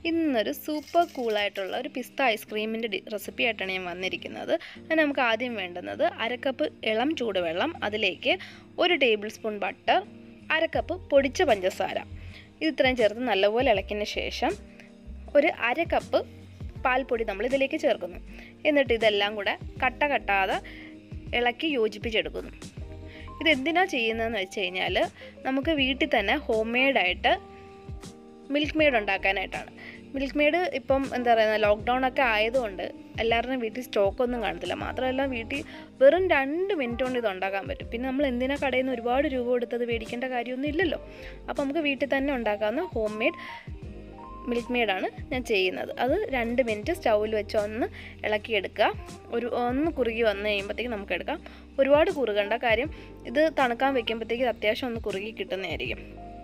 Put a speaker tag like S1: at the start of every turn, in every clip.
S1: ഇന്നൊരു സൂപ്പർ കൂളായിട്ടുള്ള ഒരു പിസ്ത ഐസ്ക്രീമിൻ്റെ റെസിപ്പി ആയിട്ടാണ് ഞാൻ വന്നിരിക്കുന്നത് അതിന് നമുക്ക് ആദ്യം വേണ്ടുന്നത് അരക്കപ്പ് ഇളം ചൂടുവെള്ളം അതിലേക്ക് ഒരു ടേബിൾ സ്പൂൺ ബട്ടർ അരക്കപ്പ് പൊടിച്ച പഞ്ചസാര ഇത് ഇത്രയും ചേർത്ത് നല്ലപോലെ ഇളക്കിയതിന് ശേഷം ഒരു അര കപ്പ് പാൽപ്പൊടി നമ്മൾ ഇതിലേക്ക് ചേർക്കുന്നു എന്നിട്ട് ഇതെല്ലാം കൂടെ കട്ട കട്ടാതെ ഇളക്കി യോജിപ്പിച്ചെടുക്കുന്നു ഇതെന്തിനാ ചെയ്യുന്നതെന്ന് വെച്ച് കഴിഞ്ഞാൽ നമുക്ക് വീട്ടിൽ തന്നെ ഹോം മെയ്ഡായിട്ട് മിൽക്ക് മെയ്ഡ് ഉണ്ടാക്കാനായിട്ടാണ് മിൽക്ക് മെയ്ഡ് ഇപ്പം എന്താ പറയുക ലോക്ക്ഡൗൺ ഒക്കെ ആയതുകൊണ്ട് എല്ലാവരുടെയും വീട്ടിൽ സ്റ്റോക്കൊന്നും കാണത്തില്ല മാത്രമല്ല വീട്ടിൽ വെറും രണ്ട് മിനിറ്റ് കൊണ്ട് ഇത് ഉണ്ടാക്കാൻ പറ്റും പിന്നെ നമ്മൾ എന്തിനാ കടയിൽ നിന്ന് ഒരുപാട് രൂപ കൊടുത്തത് മേടിക്കേണ്ട കാര്യമൊന്നും ഇല്ലല്ലോ അപ്പോൾ നമുക്ക് വീട്ടിൽ തന്നെ ഉണ്ടാക്കാവുന്ന ഹോം മെയ്ഡ് മിൽക്ക് മെയ്ഡാണ് ഞാൻ ചെയ്യുന്നത് അത് രണ്ട് മിനിറ്റ് സ്റ്റൗവിൽ വെച്ച് ഒന്ന് ഇളക്കിയെടുക്കുക ഒരു ഒന്ന് കുറുകി വന്നു കഴിയുമ്പോഴത്തേക്ക് നമുക്ക് എടുക്കാം ഒരുപാട് കുറുകണ്ട കാര്യം ഇത് തണുക്കാൻ വെക്കുമ്പോഴത്തേക്ക് ഇത് അത്യാവശ്യം ഒന്ന് കുറുകി കിട്ടുന്നതായിരിക്കും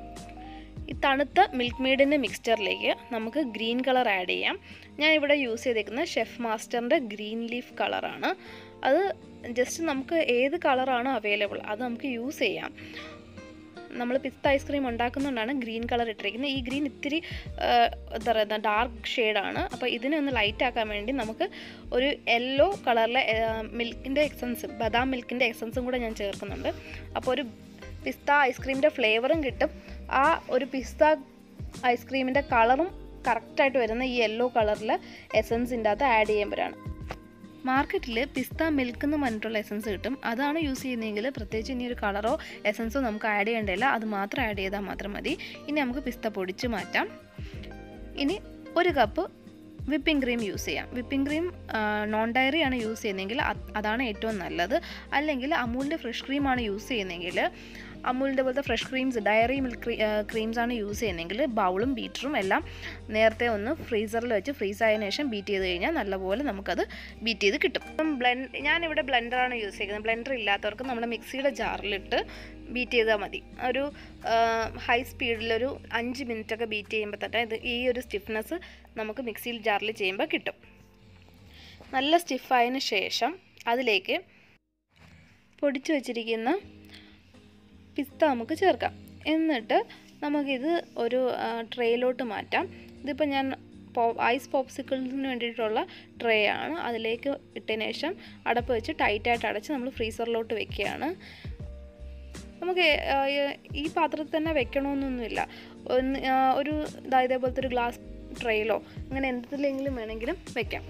S1: ഈ തണുത്ത മിൽക്ക് മെയ്ഡിൻ്റെ മിക്സ്ചറിലേക്ക് നമുക്ക് ഗ്രീൻ കളർ ആഡ് ചെയ്യാം ഞാൻ ഇവിടെ യൂസ് ചെയ്തേക്കുന്നത് ഷെഫ് മാസ്റ്ററിൻ്റെ ഗ്രീൻ ലീഫ് കളറാണ് അത് ജസ്റ്റ് നമുക്ക് ഏത് കളറാണോ അവൈലബിൾ അത് നമുക്ക് യൂസ് ചെയ്യാം നമ്മൾ പിസ്ത ഐസ്ക്രീം ഉണ്ടാക്കുന്നതുകൊണ്ടാണ് ഗ്രീൻ കളർ ഇട്ടിരിക്കുന്നത് ഈ ഗ്രീൻ ഇത്തിരി എന്താ പറയുക ഡാർക്ക് ഷെയ്ഡാണ് അപ്പോൾ ഇതിനെ ഒന്ന് ലൈറ്റ് ആക്കാൻ വേണ്ടി നമുക്ക് ഒരു യെല്ലോ കളറിലെ മിൽക്കിൻ്റെ എക്സൻസ് ബദാം മിൽക്കിൻ്റെ എക്സൻസും കൂടെ ഞാൻ ചേർക്കുന്നുണ്ട് അപ്പോൾ ഒരു പിസ്ത ഐസ്ക്രീമിൻ്റെ ഫ്ലേവറും കിട്ടും ആ ഒരു പിസ്ത ഐസ്ക്രീമിൻ്റെ കളറും കറക്റ്റായിട്ട് വരുന്ന ഈ യെല്ലോ കളറിലെ എസൻസിൻ്റെ അകത്ത് ആഡ് ചെയ്യുമ്പോഴാണ് മാർക്കറ്റിൽ പിസ്ത മിൽക്ക് എന്ന് പറഞ്ഞിട്ടുള്ള എസൻസ് കിട്ടും അതാണ് യൂസ് ചെയ്യുന്നതെങ്കിൽ പ്രത്യേകിച്ച് ഇനി ഒരു കളറോ എസൻസോ നമുക്ക് ആഡ് ചെയ്യേണ്ടതില്ല അത് മാത്രം ആഡ് ചെയ്താൽ മാത്രം മതി ഇനി നമുക്ക് പിസ്ത പൊടിച്ച് മാറ്റാം ഇനി ഒരു കപ്പ് വിപ്പിംഗ് ക്രീം യൂസ് ചെയ്യാം വിപ്പിംഗ് ക്രീം നോൺ ഡയറി ആണ് യൂസ് ചെയ്യുന്നതെങ്കിൽ അതാണ് ഏറ്റവും നല്ലത് അല്ലെങ്കിൽ അമൂലിൻ്റെ ഫ്രഷ് ക്രീമാണ് യൂസ് ചെയ്യുന്നതെങ്കിൽ അമൂലിൻ്റെ പോലത്തെ fresh creams dairy milk creams ആണ് യൂസ് ചെയ്യുന്നതെങ്കിൽ ബൗളും ബീറ്ററും എല്ലാം നേരത്തെ ഒന്ന് ഫ്രീസറിൽ വെച്ച് ഫ്രീസ് ആയതിനു ശേഷം ബീറ്റ് ചെയ്ത് കഴിഞ്ഞാൽ നല്ലപോലെ നമുക്കത് ബീറ്റ് ചെയ്ത് കിട്ടും ഇപ്പം ബ്ലെൻഡ് ഞാനിവിടെ ബ്ലെൻഡറാണ് യൂസ് ചെയ്യുന്നത് ബ്ലെൻഡർ ഇല്ലാത്തവർക്ക് നമ്മുടെ മിക്സിയുടെ ജാറിലിട്ട് ബീറ്റ് ചെയ്താൽ മതി ഒരു ഹൈ സ്പീഡിലൊരു അഞ്ച് മിനിറ്റൊക്കെ ബീറ്റ് ചെയ്യുമ്പോൾ തന്നെ ഇത് ഈ ഒരു സ്റ്റിഫ്നെസ് നമുക്ക് മിക്സിയിൽ ജാറിൽ ചെയ്യുമ്പോൾ കിട്ടും നല്ല സ്റ്റിഫായതിന് ശേഷം അതിലേക്ക് പൊടിച്ചു വച്ചിരിക്കുന്ന പിസ്ത നമുക്ക് ചേർക്കാം എന്നിട്ട് നമുക്കിത് ഒരു ട്രേയിലോട്ട് മാറ്റാം ഇതിപ്പോൾ ഞാൻ പോ ഐസ് പോപ്സിക്കിൾസിന് വേണ്ടിയിട്ടുള്ള ട്രേ ആണ് അതിലേക്ക് ഇട്ടതിന് ശേഷം അടപ്പ് വെച്ച് ടൈറ്റായിട്ട് അടച്ച് നമ്മൾ ഫ്രീസറിലോട്ട് വെക്കുകയാണ് നമുക്ക് ഈ പാത്രത്തിൽ തന്നെ വെക്കണമെന്നൊന്നുമില്ല ഒന്ന് ഒരു ഇതാ ഇതേപോലത്തെ ഒരു ഗ്ലാസ് ട്രേയിലോ അങ്ങനെ എന്തിലെങ്കിലും വേണമെങ്കിലും വെക്കാം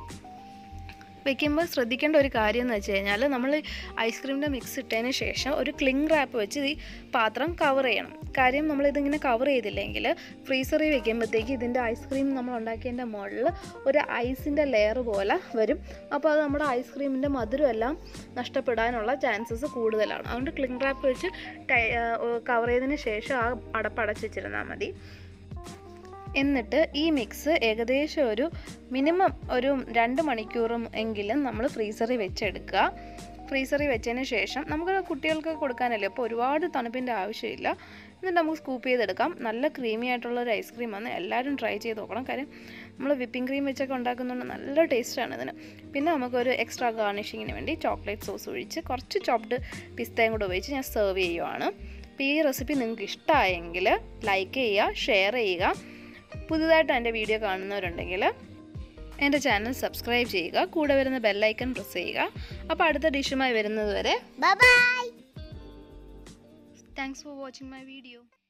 S1: വെക്കുമ്പോൾ ശ്രദ്ധിക്കേണ്ട ഒരു കാര്യം എന്ന് വെച്ച് കഴിഞ്ഞാൽ നമ്മൾ ഐസ്ക്രീമിൻ്റെ മിക്സ് ഇട്ടതിന് ശേഷം ഒരു ക്ലിങ് റാപ്പ് വെച്ച് ഈ പാത്രം കവർ ചെയ്യണം കാര്യം നമ്മളിതിങ്ങനെ കവർ ചെയ്തില്ലെങ്കിൽ ഫ്രീസറിൽ വെക്കുമ്പോഴത്തേക്ക് ഇതിൻ്റെ ഐസ്ക്രീം നമ്മൾ ഉണ്ടാക്കിയതിൻ്റെ മുകളിൽ ഒരു ഐസിൻ്റെ ലെയർ പോലെ വരും അപ്പോൾ അത് നമ്മുടെ ഐസ്ക്രീമിൻ്റെ മധുരമെല്ലാം നഷ്ടപ്പെടാനുള്ള ചാൻസസ് കൂടുതലാണ് അതുകൊണ്ട് ക്ലിങ് റാപ്പ് വെച്ച് കവർ ചെയ്തതിന് ശേഷം ആ അടപ്പടച്ച് വെച്ചിരുന്നാൽ മതി എന്നിട്ട് ഈ മിക്സ് ഏകദേശം ഒരു മിനിമം ഒരു രണ്ട് മണിക്കൂറും എങ്കിലും നമ്മൾ ഫ്രീസറിൽ വെച്ചെടുക്കുക ഫ്രീസറിൽ വെച്ചതിന് ശേഷം നമുക്ക് കുട്ടികൾക്ക് കൊടുക്കാനല്ലേ അപ്പോൾ ഒരുപാട് തണുപ്പിൻ്റെ ആവശ്യമില്ല എന്നിട്ട് നമുക്ക് സ്കൂപ്പ് ചെയ്തെടുക്കാം നല്ല ക്രീമി ആയിട്ടുള്ള ഒരു ഐസ്ക്രീമാണ് എല്ലാവരും ട്രൈ ചെയ്ത് നോക്കണം കാര്യം നമ്മൾ വിപ്പിംഗ് ക്രീം വെച്ചൊക്കെ ഉണ്ടാക്കുന്നതുകൊണ്ട് നല്ല ടേസ്റ്റാണ് ഇതിന് പിന്നെ നമുക്കൊരു എക്സ്ട്രാ ഗാർണിഷിങ്ങിന് വേണ്ടി ചോക്ലേറ്റ് സോസ് ഒഴിച്ച് കുറച്ച് ചോപ്ഡ് പിസ്തയും കൂടെ ഉപയോഗിച്ച് ഞാൻ സെർവ് ചെയ്യുവാണ് അപ്പോൾ ഈ റെസിപ്പി നിങ്ങൾക്ക് ഇഷ്ടമായെങ്കിൽ ലൈക്ക് ചെയ്യുക ഷെയർ ചെയ്യുക പുതുതായിട്ട് എൻ്റെ വീഡിയോ കാണുന്നവരുണ്ടെങ്കിൽ എൻ്റെ ചാനൽ സബ്സ്ക്രൈബ് ചെയ്യുക കൂടെ വരുന്ന ബെല്ലൈക്കൺ പ്രസ് ചെയ്യുക അപ്പോൾ അടുത്ത ഡിഷുമായി വരുന്നത് വരെ
S2: bye bye
S1: thanks for watching my video